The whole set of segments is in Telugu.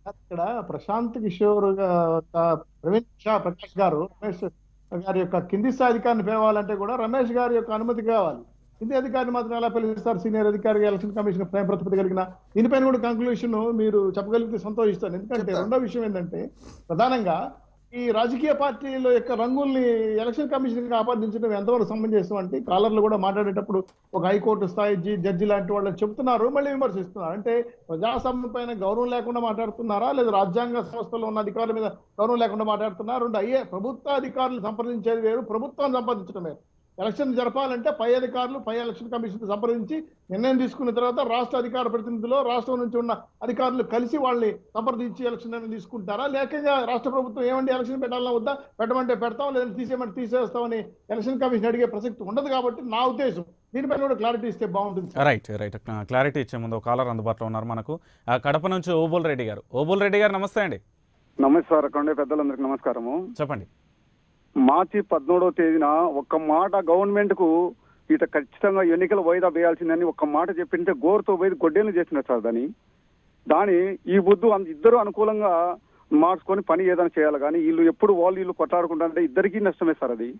ఇక్కడ ప్రశాంత్ కిషోర్ గా- గా- ప్రవీణ్ షా ప్రకాష్ గారు రమేష్ గారి యొక్క కింది స్థాయి అధికారిని పిలవాలంటే కూడా రమేష్ గారి యొక్క అనుమతి కావాలి కింది అధికారిని మాత్రం ఎలా పిలుస్తారు సీనియర్ అధికారి ఎలక్షన్ కమిషన్ ప్రేమ ప్రతిపత్తి కలిగిన దీనిపైన కూడా కంక్లూషన్ మీరు చెప్పగలిగితే సంతోషిస్తాను ఎందుకంటే చెప్తాను. రెండో విషయం ఏంటంటే ప్రధానంగా ఈ రాజకీయ పార్టీల యొక్క రంగుల్ని ఎలక్షన్ కమిషన్ కి ఆపాదించడం ఎంతవరకు సమంజసం అంటే కాలర్లు కూడా మాట్లాడేటప్పుడు ఒక హైకోర్టు స్థాయి జి- జడ్జి లాంటి వాళ్ళని చెప్తున్నారు మళ్ళీ విమర్శిస్తున్నారు అంటే ప్రజాస్వామ్యం పైన గౌరవం లేకుండా మాట్లాడుతున్నారా లేదా రాజ్యాంగ సంస్థలో ఉన్న అధికారుల మీద గౌరవం లేకుండా మాట్లాడుతున్నారా రెండు అయ్యే ప్రభుత్వ అధికారులు సంప్రదించేది వేరు ప్రభుత్వాన్ని సంపాదించడం వేరు ఎలక్షన్ జరపాలంటే పై అధికారులు పై ఎలక్షన్ కమిషన్ సంప్రదించి నిర్ణయం తీసుకున్న తర్వాత రాష్ట్ర అధికార ప్రతినిధులు రాష్ట్రం నుంచి ఉన్న అధికారులు కలిసి వాళ్ళని సంప్రదించి ఎలక్షన్ అనేది తీసుకుంటారా లేకంగా రాష్ట్ర ప్రభుత్వం ఏమండి ఎలక్షన్ పెట్టాలన్నా వద్దా పెట్టమంటే పెడతాం లేదంటే తీసేయమంటే తీసేస్తామని ఎలక్షన్ కమిషన్ అడిగే ప్రసక్తి ఉండదు కాబట్టి నా ఉద్దేశం దీనిపైన కూడా క్లారిటీ ఇస్తే బాగుంటుంది సార్. రైట్ రైట్ క్లారిటీ ఇచ్చే ముందు కాలర్ అందుబాటులో ఉన్నారు మనకు ఆ, కడప నుంచి ఓబుల్ రెడ్డి గారు ఓబుల్ రెడ్డి గారు నమస్తే అండి నమస్కారం కొండే పెద్దలందరికీ నమస్కారము చెప్పండి మార్చి పదమూడవ తేదీన ఒక్క మాట గవర్నమెంట్ కు ఇట ఖచ్చితంగా ఎన్నికలు వాయిదా వేయాల్సిందని ఒక్క మాట చెప్పింటే గోరుతో పోయి గొడ్డేలు చేసినారు సార్ దాన్ని దాని ఈ బుద్ధు అంత ఇద్దరు అనుకూలంగా మార్చుకొని పని ఏదైనా చేయాలి కానీ వీళ్ళు ఎప్పుడు వాళ్ళు వీళ్ళు కొట్లాడుకుంటారంటే ఇద్దరికీ నష్టమే సార్ అది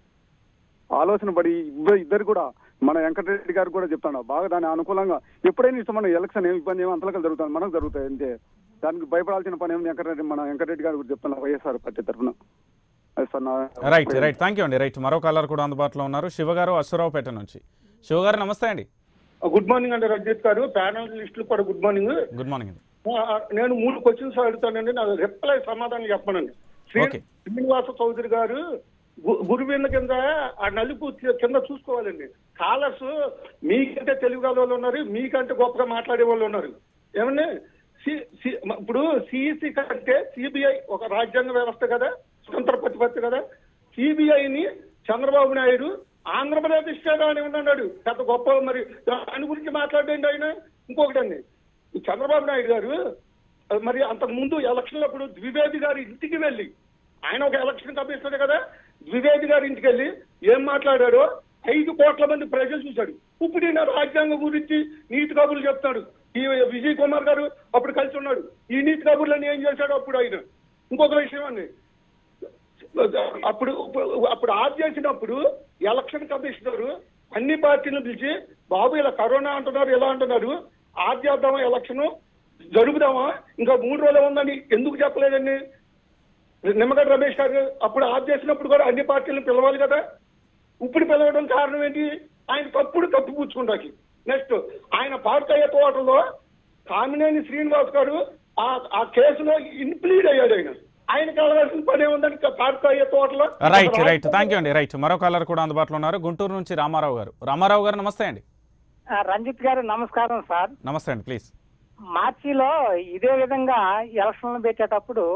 ఆలోచన పడి ఇద్దరు ఇద్దరు కూడా మన వెంకటరెడ్డి గారు కూడా చెప్తాను బాగా దాని అనుకూలంగా ఎప్పుడైనా ఇష్టం మన ఎలక్షన్ ఏమి ఇబ్బంది ఏమో అంతలకలు జరుగుతుంది మనకు జరుగుతాయి అంతే దానికి భయపడాల్సిన పని ఏమి వెంకటరెడ్డి మన వెంకటరెడ్డి గారు కూడా చెప్తున్నా వైఎస్ఆర్ పార్టీ తరఫున అది సార్ నా రైట్ రైట్ థ్యాంక్ యూ అండి రైట్ మరో కాలర్ కూడా అందుబాటులో ఉన్నారు శివ గారు అశ్వరావుపేట నుంచి శివ గారు నమస్తే అండి గుడ్ మార్నింగ్ అండి రంజిత్ గారు ప్యానలిస్టులు కూడా గుడ్ మార్నింగ్ గుడ్ మార్నింగ్ అండి ఆ, నేను మూడు క్వశ్చన్స్ అడుగుతానండి నాకు రిప్లై సమాధానం చెప్పనండి శ్రీ Okay. శ్రీనివాస చౌదరి గారు గు- గురువింద కింద ఆ నలుపు కి- కింద చూసుకోవాలండి కాలర్స్ మీకంటే తెలుగు వాళ్ళు ఉన్నారు మీకంటే గొప్పగా మాట్లాడే వాళ్ళు ఉన్నారు ఏమండి సి- సి- ఇప్పుడు సిఇసి కంటే సిబిఐ ఒక రాజ్యాంగ వ్యవస్థ కదా స్వతంత్ర ప్రతిపత్తి కదా సిబిఐని చంద్రబాబు నాయుడు ఆంధ్రప్రదేశ్ కదా అని ఉన్నాడు పెద్ద గొప్ప మరి దాని గురించి మాట్లాడండి ఆయన ఇంకొకటి అండి ఈ చంద్రబాబు నాయుడు గారు ఆ, మరి అంతకు ముందు ఎలక్షన్లప్పుడు ద్వివేది గారి ఇంటికి వెళ్ళి ఆయన ఒక ఎలక్షన్ కమిషనర్ కదా ద్వివేది గారి ఇంటికి వెళ్ళి ఏం మాట్లాడాడో ఐదు కోట్ల మంది ప్రజలు చూశాడు ఇప్పుడు ఈయన రాజ్యాంగం గురించి నీతి కబుర్లు చెప్తాడు ఈ విజయ్ కుమార్ గారు అప్పుడు కలిసి ఉన్నాడు ఈ నీతి కబుర్లని ఏం చేశాడు అప్పుడు ఆయన ఇంకొక విషయం అండి అప్పుడు అప్పుడు ఆఫ్ చేసినప్పుడు ఎలక్షన్ కమిషనర్ అన్ని పార్టీలను పిలిచి బాబు ఇలా కరోనా అంటున్నారు ఇలా అంటున్నారు ఆఫ్ చేద్దామా ఎలక్షన్ జరుపుదామా ఇంకా మూడు రోజులు ఉందని ఎందుకు చెప్పలేదండి నిమ్మగడ్డ రమేష్ గారు అప్పుడు ఆఫ్ చేసినప్పుడు కూడా అన్ని పార్టీలను పిలవాలి కదా ఇప్పుడు పిలవడం కారణం ఏంటి ఆయన తప్పుడు కప్పిపుచ్చుకుంటాకి నెక్స్ట్ ఆయన పార్తయ్య తోటలో కామినేని శ్రీనివాస్ గారు ఆ ఆ కేసులో ఇన్ప్లీడ్ అయ్యాడు ఆయన ఆయన కలవాల్సిన పని ఏముందని పార్తయ్య తోటలో రైట్ రైట్ థ్యాంక్ యూ అండి రైట్ మరో కాలర్ కూడా అందుబాటులో ఉన్నారు గుంటూరు నుంచి రామారావు గారు రామారావు గారు నమస్తే అండి ఆ, రంజిత్ గారు నమస్కారం సార్ నమస్తే అండి ప్లీజ్ మార్చిలో ఇదే విధంగా ఎలక్షన్లు పెట్టేటప్పుడు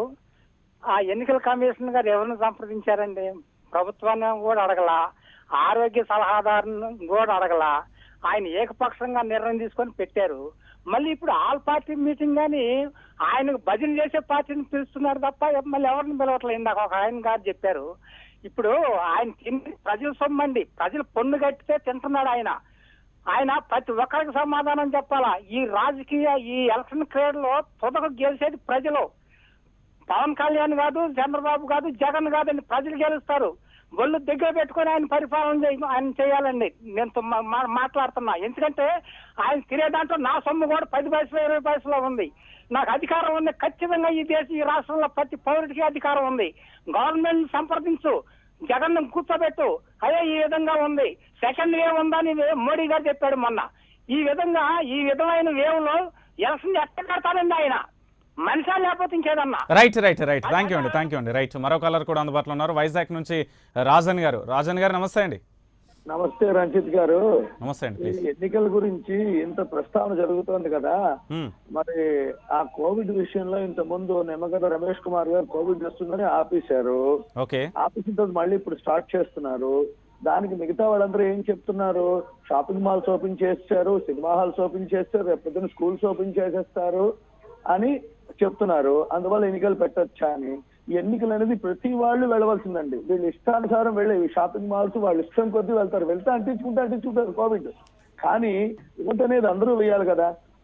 ఆ ఎన్నికల కమిషన్ గారు ఎవరిని సంప్రదించారండి ప్రభుత్వాన్ని కూడా అడగలా ఆరోగ్య సలహాదారుని కూడా అడగలా ఆయన ఏకపక్షంగా నిర్ణయం తీసుకొని పెట్టారు మళ్ళీ ఇప్పుడు ఆల్ పార్టీ మీటింగ్ గాని ఆయనకు భజన చేసే పార్టీని పిలుస్తున్నారు తప్ప మళ్ళీ ఎవరిని పిలవట్లేదు ఇందాక ఒక ఆయన గారు చెప్పారు ఇప్పుడు ఆయన తిండి ప్రజల సొమ్మండి ప్రజలు పన్ను కట్టితే తింటున్నాడు ఆయన ఆయన ప్రతి ఒక్కరికి సమాధానం చెప్పాలా ఈ రాజకీయ ఈ ఎలక్షన్ క్రీడలో తుదకు గెలిచేది ప్రజలు పవన్ కళ్యాణ్ కాదు చంద్రబాబు కాదు జగన్ కాదండి ప్రజలు గెలుస్తారు ఒళ్ళు దగ్గర పెట్టుకొని ఆయన పరిపాలన చేయ ఆయన చేయాలండి నేను తో- మా- మా- మాట్లాడుతున్నా ఎందుకంటే ఆయన తినే దాంట్లో నా సొమ్ము కూడా పది పైసలు ఇరవై పైసలు ఉంది నాకు అధికారం ఉంది ఖచ్చితంగా ఈ దేశ ఈ రాష్ట్రంలో ప్రతి పౌరుడికి అధికారం ఉంది గవర్నమెంట్ సంప్రదించు జగన్ కూర్చోబెట్టు అదే ఈ విధంగా ఉంది సెకండ్ వేవ్ ఉందని మోడీ గారు చెప్పాడు మొన్న ఈ విధంగా ఈ విధమైన వేవ్ లో ఎలక్షన్ ఎట్ట కడతానండి ఆయన మనిషా లేకపోతే ఇంకేదన్నా right right right thank you అండి థ్యాంక్ యూ అండి రైట్ మరో కాలర్ కూడా అందుబాటులో ఉన్నారు వైజాగ్ నుంచి రాజన్ గారు రాజన్ గారు నమస్తే అండి నమస్తే రంజిత్ గారు నమస్తే అండి ఈ ప్లీజ్ ఎన్నికల గురించి ఇంత ప్రస్తావన జరుగుతోంది కదా మరి ఆ కోవిడ్ విషయంలో ఇంత ముందు నిమ్మగడ్డ రమేష్ కుమార్ గారు కోవిడ్ వస్తుందని ఆపేశారు ఓకే ఆపేసిన తర్వాత మళ్ళీ ఇప్పుడు స్టార్ట్ చేస్తున్నారు దానికి మిగతా వాళ్ళందరూ ఏం చెప్తున్నారు షాపింగ్ మాల్స్ ఓపెన్ చేస్తారు సినిమా హాల్స్ ఓపెన్ చేస్తారు రేపు పొద్దున్న స్కూల్స్ ఓపెన్ చేసేస్తారు అని చెప్తున్నారు అందువల్ల ఎన్నికలు పెట్టొచ్చా అని ఈ ఎన్నికలు అనేది ప్రతి వాళ్ళు వెళ్ళవలసిందండి వీళ్ళు ఇష్టానుసారం వెళ్ళే ఈ షాపింగ్ మాల్స్ వాళ్ళు ఇష్టం కొద్దీ వెళ్తారు వెళ్తే అంటించుకుంటే అంటించుకుంటారు కోవిడ్ కానీ ఓటు అనేది అందరూ వేయాలి కదా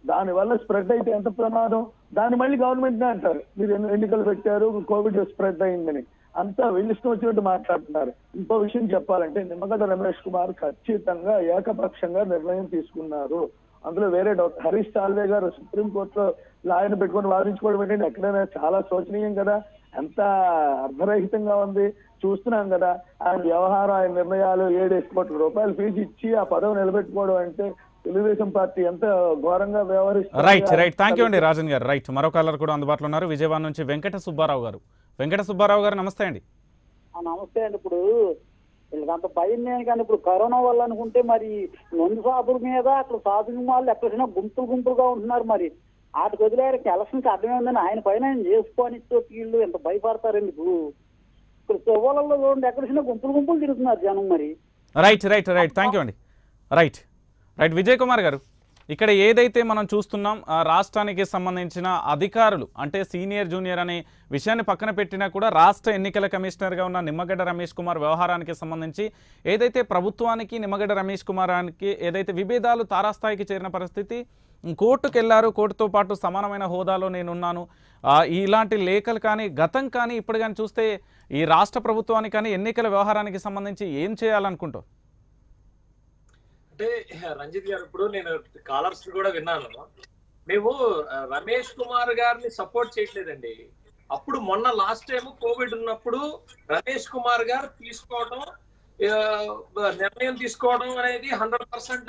దాని వల్ల స్ప్రెడ్ అయితే ఎంత ప్రమాదం దాన్ని మళ్ళీ గవర్నమెంట్ అంటారు మీరు ఎన్ని- ఎన్నికలు పెట్టారు కోవిడ్ స్ప్రెడ్ అయిందని అంతా వీళ్ళు ఇష్టం వచ్చినట్టు మాట్లాడుతున్నారు ఇంకో విషయం చెప్పాలంటే నిమ్మగడ్డ రమేష్ కుమార్ ఖచ్చితంగా ఏకపక్షంగా నిర్ణయం తీసుకున్నారు అందులో వేరే డాక్టర్ హరీష్ సాల్వే గారు సుప్రీంకోర్టులో లాయర్ పెట్టుకొని వాదించుకోవడం ఏంటంటే ఎక్కడైనా చాలా శోచనీయం కదా ఎంత అర్ధరహితంగా ఉంది చూస్తున్నాం కదా ఆయన వ్యవహారం ఆయన నిర్ణయాలు ఏడేసి కోట్ల రూపాయలు ఫీజు ఇచ్చి ఆ పదవి నిలబెట్టుకోవడం అంటే తెలుగుదేశం పార్టీ ఎంత ఘోరంగా వ్యవహరిస్తుంది రైట్ రైట్ థ్యాంక్ యూ అండి రాజన్ గారు రైట్ మరో కాలర్ కూడా అందుబాటులో ఉన్నారు విజయవాడ నుంచి వెంకట సుబ్బారావు గారు వెంకట సుబ్బారావు గారు నమస్తే అండి ఆ, నమస్తే అండి ఇప్పుడు వీళ్ళకి అంత భయం నేను కానీ ఇప్పుడు కరోనా వల్ల అనుకుంటే మరి మందు షాపుల మీద అక్కడ షాపింగ్ మాల్ ఎక్కడైనా గుంపులు గుంపులుగా ఉంటున్నారు మరి వాటికి వదిలేరు ఎలక్షన్కి అర్థమే ఉందని ఆయన పైన ఆయన చేసుకొని వీళ్ళు ఎంత భయపడతారు ఎందుకు ఇప్పుడు చెవులలో చూడండి ఎక్కడైనా గుంపులు గుంపులు తిరుగుతున్నారు జనం మరి right right right thank you అండి రైట్ రైట్ విజయ్ కుమార్ గారు ఇక్కడ ఏదైతే మనం చూస్తున్నాం ఆ రాష్ట్రానికి సంబంధించిన అధికారులు అంటే సీనియర్ జూనియర్ అనే విషయాన్ని పక్కన పెట్టినా కూడా రాష్ట్ర ఎన్నికల కమిషనర్గా ఉన్న నిమ్మగడ్డ రమేష్ కుమార్ వ్యవహారానికి సంబంధించి ఏదైతే ప్రభుత్వానికి నిమ్మగడ్డ రమేష్ కుమారానికి ఏదైతే విభేదాలు తారాస్థాయికి చేరిన పరిస్థితి కోర్టుకు వెళ్ళారు కోర్టుతో పాటు సమానమైన హోదాలో నేనున్నాను ఆ, ఇలాంటి లేఖలు కానీ గతం కానీ ఇప్పుడు కానీ చూస్తే ఈ రాష్ట్ర ప్రభుత్వానికి కానీ ఎన్నికల వ్యవహారానికి సంబంధించి ఏం చేయాలనుకుంటావు అంటే రంజిత్ గారు ఇప్పుడు నేను కాలర్స్ కూడా విన్నాను మేము ఆ, రమేష్ కుమార్ గారిని సపోర్ట్ చేయట్లేదండి అప్పుడు మొన్న లాస్ట్ టైం కోవిడ్ ఉన్నప్పుడు రమేష్ కుమార్ గారు తీసుకోవడం ఆ, నిర్ణయం తీసుకోవడం అనేది హండ్రెడ్ పర్సెంట్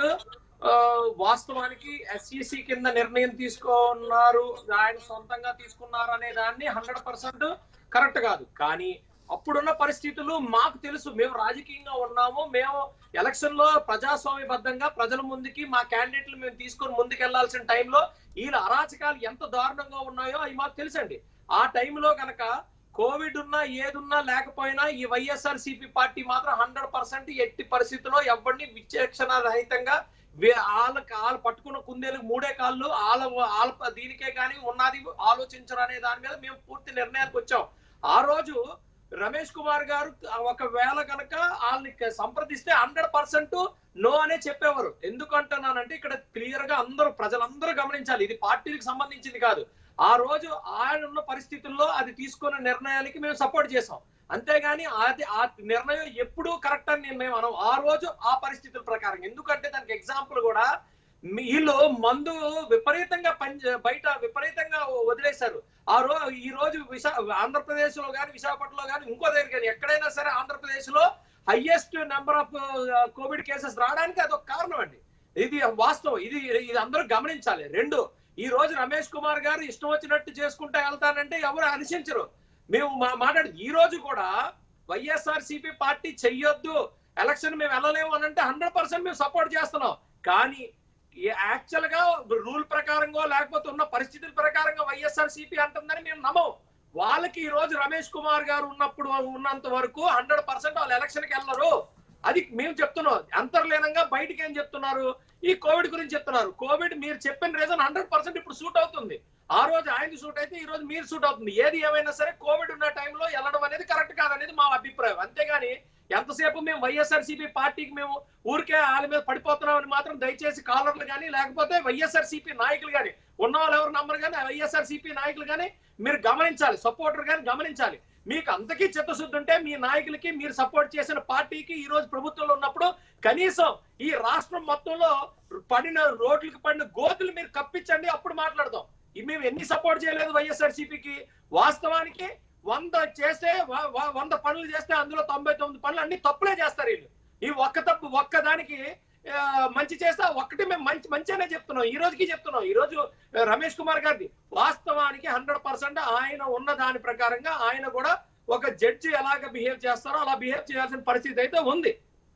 వాస్తవానికి ఎస్ఈసి కింద నిర్ణయం తీసుకున్నారు ఆయన సొంతంగా తీసుకున్నారు అనే దాన్ని హండ్రెడ్ పర్సెంట్ కరెక్ట్ కాదు కానీ అప్పుడున్న పరిస్థితులు మాకు తెలుసు మేము రాజకీయంగా ఉన్నాము మేము ఎలక్షన్ లో ప్రజాస్వామ్యబద్ధంగా ప్రజల ముందుకి మా క్యాండిడేట్లు మేము తీసుకొని ముందుకెళ్లాల్సిన టైంలో వీళ్ళ అరాచకాలు ఎంత దారుణంగా ఉన్నాయో అవి మాకు తెలుసండి ఆ టైంలో గనక కోవిడ్ ఉన్నా ఏదున్నా లేకపోయినా ఈ వైఎస్ఆర్ సిపి పార్టీ మాత్రం హండ్రెడ్ పర్సెంట్ ఎట్టి పరిస్థితుల్లో ఎవరిని విచక్షణ రహితంగా వే- వాళ్ళకి వాళ్ళు పట్టుకున్న కుందేలకు మూడే కాళ్ళు వాళ్ళ వాళ్ళ దీనికే కానీ ఉన్నది ఆలోచించరు అనే దాని మీద మేము పూర్తి నిర్ణయానికి వచ్చాం ఆ రోజు రమేష్ కుమార్ గారు ఒకవేళ కనుక వాళ్ళని సంప్రదిస్తే హండ్రెడ్ పర్సెంట్ నో అనే చెప్పేవారు ఎందుకంటున్నానంటే ఇక్కడ క్లియర్ గా అందరూ ప్రజలందరూ గమనించాలి ఇది పార్టీలకు సంబంధించింది కాదు ఆ రోజు ఆయన ఉన్న పరిస్థితుల్లో అది తీసుకున్న నిర్ణయానికి మేము సపోర్ట్ చేసాం అంతేగాని అది ఆ నిర్ణయం ఎప్పుడు కరెక్ట్ అని నేను మేము అనం ఆ రోజు ఆ పరిస్థితుల ప్రకారం ఎందుకంటే దానికి ఎగ్జాంపుల్ కూడా వీళ్ళు మందు విపరీతంగా పంచ బయట విపరీతంగా వదిలేశారు ఆ రో ఈ రోజు విశా ఆంధ్రప్రదేశ్ లో కానీ విశాఖపట్నంలో కానీ ఇంకో దగ్గర కానీ ఎక్కడైనా సరే ఆంధ్రప్రదేశ్ లో highest number of COVID cases రావడానికి అదొక కారణం అండి ఇది వాస్తవం ఇది ఇది అందరూ గమనించాలి రెండు ఈ రోజు రమేష్ కుమార్ గారు ఇష్టం వచ్చినట్టు చేసుకుంటూ వెళ్తానంటే ఎవరు అనుసరించరు మేము మా- మాట్లాడి ఈ రోజు కూడా వైఎస్ఆర్ సిపి పార్టీ చెయ్యొద్దు ఎలక్షన్ మేము వెళ్ళలేము అని అంటే హండ్రెడ్ పర్సెంట్ మేము సపోర్ట్ చేస్తున్నాం కానీ యాక్చువల్ గా రూల్ ప్రకారంగా లేకపోతే ఉన్న పరిస్థితుల ప్రకారంగా వైఎస్ఆర్ సిపి అంటుందని మేము నమ్మం వాళ్ళకి ఈ రోజు రమేష్ కుమార్ గారు ఉన్నప్పుడు ఉన్నంత వరకు హండ్రెడ్ పర్సెంట్ వాళ్ళు ఎలక్షన్ కి వెళ్ళరు అది మేము చెప్తున్నాం అంతర్లీనంగా బయటికి ఏం చెప్తున్నారు ఈ కోవిడ్ గురించి చెప్తున్నారు కోవిడ్ మీరు చెప్పిన రీజన్ హండ్రెడ్ పర్సెంట్ ఇప్పుడు సూట్ అవుతుంది ఆ రోజు ఆయన సూట్ అయితే ఈ రోజు మీరు సూట్ అవుతుంది ఏది ఏమైనా సరే కోవిడ్ ఉన్న టైంలో వెళ్ళడం అనేది కరెక్ట్ కాదనేది మా అభిప్రాయం అంతేగాని ఎంతసేపు మేము వైఎస్ఆర్సీపీ పార్టీకి మేము ఊరికే వాళ్ళ మీద పడిపోతున్నామని మాత్రం దయచేసి కాలర్లు కానీ లేకపోతే వైఎస్ఆర్సీపీ నాయకులు కానీ ఉన్న వాళ్ళు ఎవరు నమ్మరు కానీ వైఎస్ఆర్సీపీ నాయకులు కానీ మీరు గమనించాలి సపోర్టర్ కానీ గమనించాలి మీకు అంతకీ చిత్తశుద్ధి ఉంటే మీ నాయకులకి మీరు సపోర్ట్ చేసిన పార్టీకి ఈ రోజు ప్రభుత్వంలో ఉన్నప్పుడు కనీసం ఈ రాష్ట్రం మొత్తంలో పడిన రోడ్లకు పడిన గోతులు మీరు కప్పించండి అప్పుడు మాట్లాడదాం ఇవి మేము ఎన్ని సపోర్ట్ చేయలేదు వైఎస్ఆర్ సిపికి వాస్తవానికి వంద చేస్తే వ- వ- వంద పనులు చేస్తే అందులో తొంభై తొమ్మిది పనులు అన్ని తప్పులే చేస్తారు వీళ్ళు ఈ ఒక్క తప్పు ఒక్క దానికి ఆ, మంచి చేస్తే ఆ ఒక్కటి మేము మంచి మంచిగానే చెప్తున్నాం ఈ రోజుకి చెప్తున్నాం ఈ రోజు ఆ, రమేష్ కుమార్ గారిది వాస్తవానికి హండ్రెడ్ పర్సెంట్ ఆయన ఉన్న దాని ప్రకారంగా ఆయన కూడా ఒక జడ్జి ఎలాగ బిహేవ్ చేస్తారో అలా బిహేవ్ చేయాల్సిన పరిస్థితి అయితే ఉంది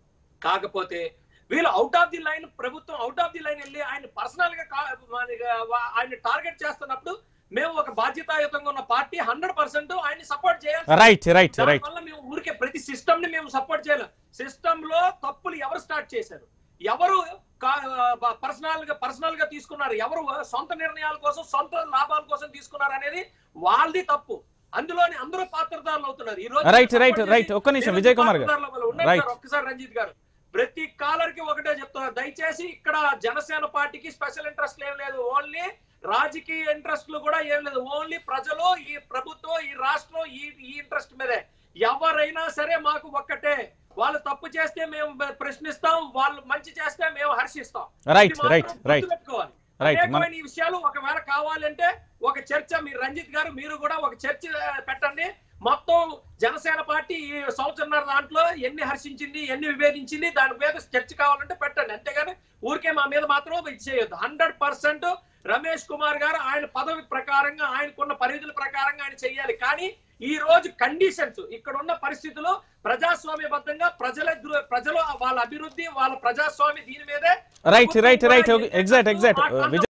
కాకపోతే వీళ్ళు అవుట్ ఆఫ్ ది లైన్ ప్రభుత్వం అవుట్ ఆఫ్ ది లైన్ వెళ్ళి ఆయన పర్సనల్ గా కా- మనకి వా- ఆయన టార్గెట్ చేస్తున్నప్పుడు మేము ఒక బాధ్యతాయుతంగా ఉన్న పార్టీ హండ్రెడ్ పర్సెంట్ ఆయన సపోర్ట్ చేయాలి రైట్ రైట్ రైట్ దానివల్ల మేము ఊరికే ప్రతి సిస్టమ్ ని మేము సపోర్ట్ చేయలేం సిస్టమ్ లో తప్పులు ఎవరు స్టార్ట్ చేశారు ఎవరు పర్సనల్ గా పర్సనల్ గా తీసుకున్నారు ఎవరు సొంత నిర్ణయాల కోసం సొంత లాభాల కోసం తీసుకున్నారు అనేది వాళ్ళది తప్పు అందులోని అందరూ పాత్రదారులు అవుతున్నారు ఈ రోజు Right, support right, చేసి right. ఒక్క నిమిషం, నేను విజయ్ కుమార్ గారు. పాత్రదారులు ఉన్నారు Right. సార్, ఒక్కసారి రంజిత్ గారు ప్రతి కాలర్ కి ఒకటే చెప్తున్నా దయచేసి ఇక్కడ జనసేన పార్టీకి స్పెషల్ ఇంట్రెస్ట్ ఏం లేదు ఓన్లీ రాజకీయ ఇంట్రెస్ట్లు కూడా ఏం లేదు ఓన్లీ ప్రజలు ఈ ప్రభుత్వం ఈ రాష్ట్రం ఈ ఈ ఇంట్రెస్ట్ మీదే ఎవరైనా సరే మాకు ఒక్కటే వాళ్ళు తప్పు చేస్తే మేము ప్రశ్నిస్తాం వాళ్ళు మంచి చేస్తే మేము హర్షిస్తాం Right, ఇది మాత్రం right, right. గుర్తుపెట్టుకోవాలి. Right, మన- అనేకమైన ఈ విషయాలు ఒకవేళ కావాలంటే ఒక చర్చ మీరు రంజిత్ గారు మీరు కూడా ఒక చర్చ ఆ, పెట్టండి మొత్తం జనసేన పార్టీ ఈ సంవత్సరంన్నర దాంట్లో ఎన్ని హర్షించింది ఎన్ని విభేదించింది దాని మీద చర్చ కావాలంటే పెట్టండి అంతేగాని ఊరికే మా మీద మాత్రం ఇది చేయొద్దు హండ్రెడ్ పర్సెంట్ రమేష్ కుమార్ గారు ఆయన పదవి ప్రకారంగా ఆయనకున్న పరిధుల ప్రకారంగా ఆయన చెయ్యాలి కానీ ఈ రోజు కండిషన్స్ ఇక్కడ ఉన్న పరిస్థితులు ప్రజాస్వామ్యబద్ధంగా ప్రజల దృ- ప్రజలు వాళ్ళ అభివృద్ధి వాళ్ళ ప్రజాస్వామ్య దీని మీదే right right right exact exact ప్రభుత్వం కూడా విజయ్